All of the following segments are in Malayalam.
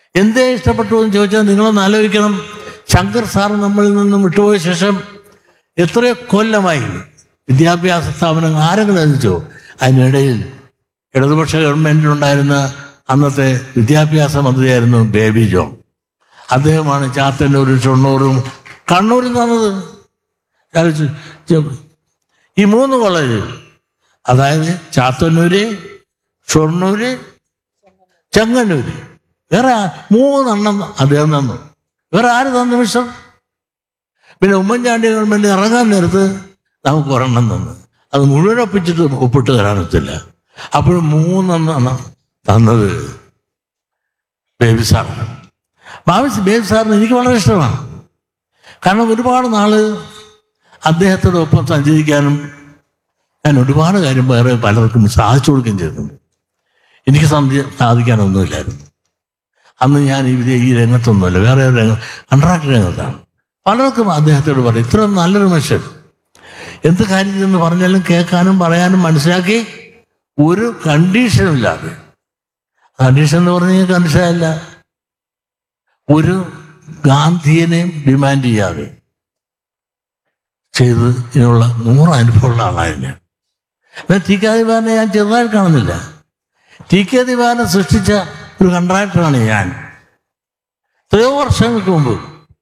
എന്തേ ഇഷ്ടപ്പെട്ടു എന്ന് ചോദിച്ചാൽ നിങ്ങളൊന്ന് ആലോചിക്കണം ശങ്കർ സാർ നമ്മളിൽ നിന്നും വിട്ടുപോയ ശേഷം എത്രയോ കൊല്ലമായി വിദ്യാഭ്യാസ സ്ഥാപനങ്ങൾ ആരെങ്കിലും എത്തിച്ചോ അതിനിടയിൽ ഇടതുപക്ഷ ഗവൺമെന്റിലുണ്ടായിരുന്ന അന്നത്തെ വിദ്യാഭ്യാസ മന്ത്രിയായിരുന്നു ബേബി ജോൺ അദ്ദേഹമാണ് ചാത്തന്നൂരും ഷൊണ്ണൂറും കണ്ണൂരും തന്നത് ആലോചിച്ച് ചെ- ഈ മൂന്ന് കോളേജ് അതായത് ചാത്തന്നൂര് ഷൊർണൂര് ചെങ്ങന്നൂര് വേറെ ആ- മൂന്നെണ്ണം അദ്ദേഹം തന്നു വേറെ ആര് തന്നു മിസ്റ്റർ പിന്നെ ഉമ്മൻചാണ്ടി ഗവൺമെന്റ് ഇറങ്ങാൻ നേരത്ത് നമുക്ക് ഒരെണ്ണം തന്നു അത് മുഴുവൻ ഒപ്പിച്ചിട്ട് ഒപ്പിട്ട് തരാനൊത്തില്ല അപ്പോഴും മൂന്നെണ്ണം തന്നത് ബേബി സാറാണ് ഭാവിച്ച് ബേബി സാറിന് എനിക്ക് വളരെ ഇഷ്ടമാണ് കാരണം ഒരുപാട് നാള് അദ്ദേഹത്തോടൊപ്പം സഞ്ചരിക്കാനും ഞാൻ ഒരുപാട് കാര്യം വേറെ പലർക്കും സാധിച്ചു കൊടുക്കുകയും ചെയ്തിട്ടുണ്ട് എനിക്ക് സന്ധി സാധിക്കാനൊന്നുമില്ലായിരുന്നു അന്ന് ഞാൻ ഈ വിധ- ഈ രംഗത്തൊന്നുമല്ല വേറെ ഒരു രംഗം കോൺട്രാക്ട് രംഗത്താണ് പലർക്കും അദ്ദേഹത്തോട് പറയും ഇത്ര നല്ലൊരു മനുഷ്യൻ എന്ത് കാര്യം എന്ന് പറഞ്ഞാലും കേൾക്കാനും പറയാനും മനസ്സിലാക്കി ഒരു കണ്ടീഷനും ഇല്ലാതെ കണ്ടീഷൻ എന്ന് പറഞ്ഞാൽ കണ്ടീഷനല്ല ഒരു ഗാന്ധിയനെയും ഡിമാൻഡ് ചെയ്യാതെ ചെയ്ത് ഇതിനുള്ള നൂറ് അനുഭവമുള്ള ആളാണ് ഞാൻ എന്നാൽ ടി കെ ദിവാനെ ഞാൻ ചെറുതായിട്ട് കാണുന്നില്ല ടി കെ ദിവാനെ സൃഷ്ടിച്ച ഒരു കൺട്രാക്ടറാണ് ഞാൻ എത്രയോ വർഷങ്ങൾക്ക് മുമ്പ്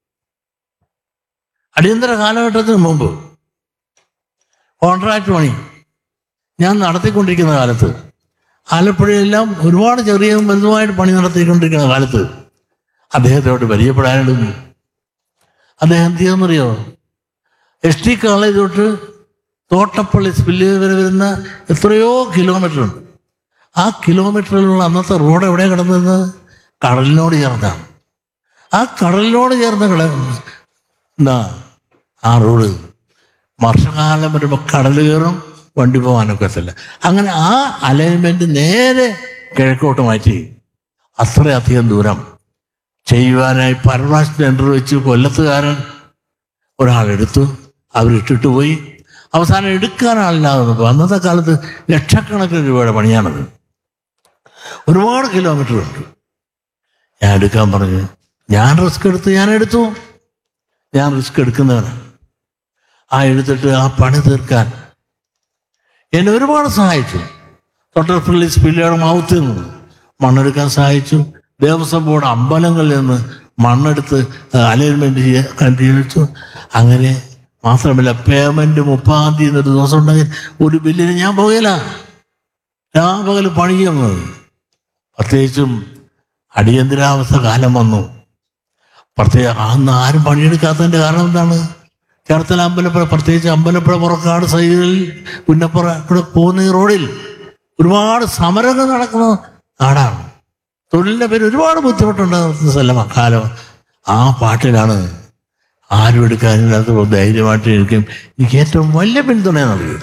അടിയന്തര കാലഘട്ടത്തിന് മുമ്പ് കോൺട്രാക്ട് പണി ഞാൻ നടത്തിക്കൊണ്ടിരിക്കുന്ന കാലത്ത് ആലപ്പുഴയെല്ലാം ഒരുപാട് ചെറിയതും വലുതുമായിട്ട് പണി നടത്തിക്കൊണ്ടിരിക്കുന്ന കാലത്ത് അദ്ദേഹത്തോട് പരിചയപ്പെടാനും അദ്ദേഹം എന്ത് ചെയ്യുമെന്നറിയോ എസ് ടി കോളേജ് തൊട്ട് തോട്ടപ്പള്ളി സ്പില്ല് വരെ വരുന്ന എത്രയോ കിലോമീറ്റർ ഉണ്ട് ആ കിലോമീറ്ററിലുള്ള അന്നത്തെ റോഡ് എവിടെ കിടന്നത് കടലിനോട് ചേർന്നാണ് ആ കടലിനോട് ചേർന്ന് കിട എന്താ ആ റോഡ് വർഷകാലം വരുമ്പോൾ കടൽ കയറും വണ്ടി പോകാനൊക്കെ എത്തില്ല അങ്ങനെ ആ അലൈൻമെന്റ് നേരെ കിഴക്കോട്ട് മാറ്റി അത്രയധികം ദൂരം ചെയ്യുവാനായി പരമാശ ടെൻഡർ വെച്ച് കൊല്ലത്തുകാരൻ ഒരാളെടുത്തു അവരിട്ടിട്ട് പോയി അവസാനം എടുക്കാൻ ആളില്ലാതെ വന്നപ്പോൾ അന്നത്തെ കാലത്ത് ലക്ഷക്കണക്കിന് രൂപയുടെ പണിയാണത് ഒരുപാട് കിലോമീറ്റർ ഉണ്ട് ഞാൻ എടുക്കാൻ പറഞ്ഞു ഞാൻ റിസ്ക് എടുത്ത് ഞാൻ എടുത്തു ഞാൻ റിസ്ക് എടുക്കുന്നവനാണ് ആ എടുത്തിട്ട് ആ പണി തീർക്കാൻ എന്നെ ഒരുപാട് സഹായിച്ചു തൊട്ടപ്പള്ളി സ്പില്ലയുടെ മൗത്തിൽ നിന്ന് മണ്ണെടുക്കാൻ സഹായിച്ചു ദേവസ്വം ബോർഡ് അമ്പലങ്ങളിൽ നിന്ന് മണ്ണെടുത്ത് അലൈൻമെന്റ് ചെയ്യാൻ കണ്ടുപിടിച്ചു അങ്ങനെ മാത്രമല്ല പേയ്മെന്റ് മുപ്പാം തീയതി ഒരു ദിവസം ഉണ്ടെങ്കിൽ ഒരു ബില്ലിന് ഞാൻ പോകല ഞാൻ പകൽ പണി ചെയ്യുന്നത് പ്രത്യേകിച്ചും അടിയന്തരാവസ്ഥ കാലം വന്നു പ്രത്യേക അന്ന് ആരും പണിയെടുക്കാത്തതിന്റെ കാരണം എന്താണ് ചേർത്തല അമ്പലപ്പുഴ പ്രത്യേകിച്ച് അമ്പലപ്പുഴ പുറക്കാട് സൈഡിൽ പുന്നപ്പുറ ഇവിടെ പോകുന്ന ഈ റോഡിൽ ഒരുപാട് സമരങ്ങൾ നടക്കുന്ന നാടാണ് തൊഴിലിന്റെ പേര് ഒരുപാട് ബുദ്ധിമുട്ടുണ്ടാകുന്ന സ്ഥലമാണ് കാലം ആ പാട്ടിലാണ് ആരും എടുക്കാനില്ലാത്ത ധൈര്യമായിട്ട് എനിക്കും എനിക്ക് ഏറ്റവും വലിയ പിന്തുണ നൽകിയത്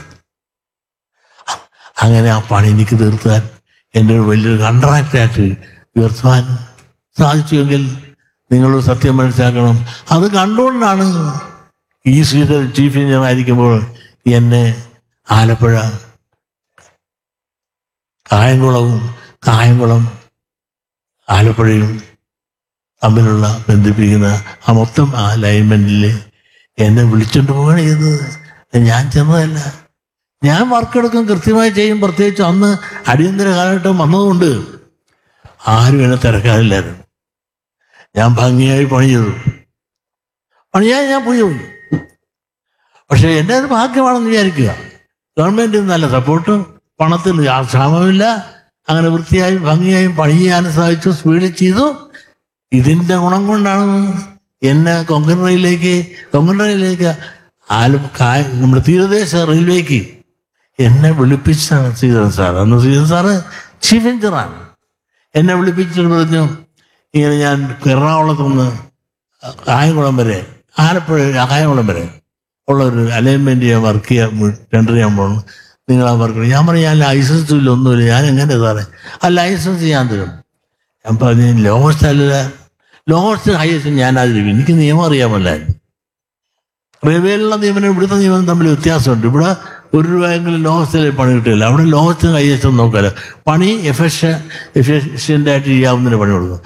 അങ്ങനെ ആ പണി എനിക്ക് തീർത്താൻ എൻ്റെ ഒരു വലിയൊരു കൺട്രാക്റ്റായിട്ട് ഉയർത്തുവാൻ സാധിച്ചുവെങ്കിൽ നിങ്ങൾ സത്യം മനസ്സിലാക്കണം അത് കണ്ടുകൊണ്ടാണ് ഈ ശ്രീധർ ചീഫ് എഞ്ചിനീയർ ആയിരിക്കുമ്പോൾ എന്നെ ആലപ്പുഴ കായംകുളവും കായംകുളം ആലപ്പുഴയും തമ്മിലുള്ള ബന്ധിപ്പിക്കുന്ന ആ മൊത്തം ആ ലൈൻമെന്റിൽ എന്നെ വിളിച്ചോണ്ട് പോവുകയാണ് ചെയ്തത് ഞാൻ ചെന്നതല്ല ഞാൻ വർക്ക് എടുക്കും കൃത്യമായി ചെയ്യും പ്രത്യേകിച്ച് അന്ന് അടിയന്തര കാലഘട്ടം വന്നതുകൊണ്ട് ആരും എന്നെ തിരക്കാറില്ലായിരുന്നു ഞാൻ ഭംഗിയായി പണി ചെയ്തു പണിയായി ഞാൻ പോയി പോയി പക്ഷെ എൻ്റെ അത് ഭാഗ്യമാണെന്ന് വിചാരിക്കുക ഗവൺമെന്റിൽ നിന്ന് നല്ല സപ്പോർട്ട് പണത്തിന് ആ ക്ഷാമമില്ല അങ്ങനെ വൃത്തിയായും ഭംഗിയായും പണി ചെയ്യാനും സാധിച്ചു സ്പീഡിൽ ചെയ്തു ഇതിന്റെ ഗുണം കൊണ്ടാണ് എന്നെ കൊങ്കൺ റെയിലേക്ക് കൊങ്കൺ റെയിലേക്ക് ആലു കായ നമ്മുടെ തീരദേശ റെയിൽവേക്ക് എന്നെ വിളിപ്പിച്ചാണ് ശ്രീധരൻ സാർ അന്ന് ശ്രീധരൻ സാറ് ചീഫ് എഞ്ചിനീയറാണ് എന്നെ വിളിപ്പിച്ചിട്ട് പറഞ്ഞു ഇങ്ങനെ ഞാൻ എറണാകുളത്ത് നിന്ന് കായംകുളം വരെ ആലപ്പുഴ കായംകുളം വരെ ഉള്ള ഒരു അലൈൻമെന്റ് ചെയ്യാൻ വർക്ക് ചെയ്യാൻ ടെൻഡർ ചെയ്യാൻ പോകണം നിങ്ങൾ ആ വർക്ക് ഞാൻ പറഞ്ഞു ഞാൻ ലൈസൻസ് ഇല്ല ഒന്നുമില്ല ഞാൻ എങ്ങനെ സാറേ ആ ലൈസൻസ് ഞാൻ തരും ഞാൻ പറഞ്ഞു ലോവസ്റ്റ് അല്ല ലോവസ്റ്റ് ഹയസ്റ്റ് ഞാൻ അതിൽ എനിക്ക് നിയമം അറിയാമല്ലായിരുന്നു റെയിൽവേയിലുള്ള നിയമനം ഇവിടുത്തെ നിയമനം തമ്മിൽ വ്യത്യാസമുണ്ട് ഇവിടെ ഒരു രൂപയെങ്കിലും ലോകത്തിലെ പണി കിട്ടില്ല അവിടെ ലോകത്തിന് ഹയസ്റ്റ് നോക്കാല്ല പണി എഫിഷ്യ എഫിഷ്യൻ്റ് ആയിട്ട് ചെയ്യാവുന്നതിന് പണി കൊടുക്കും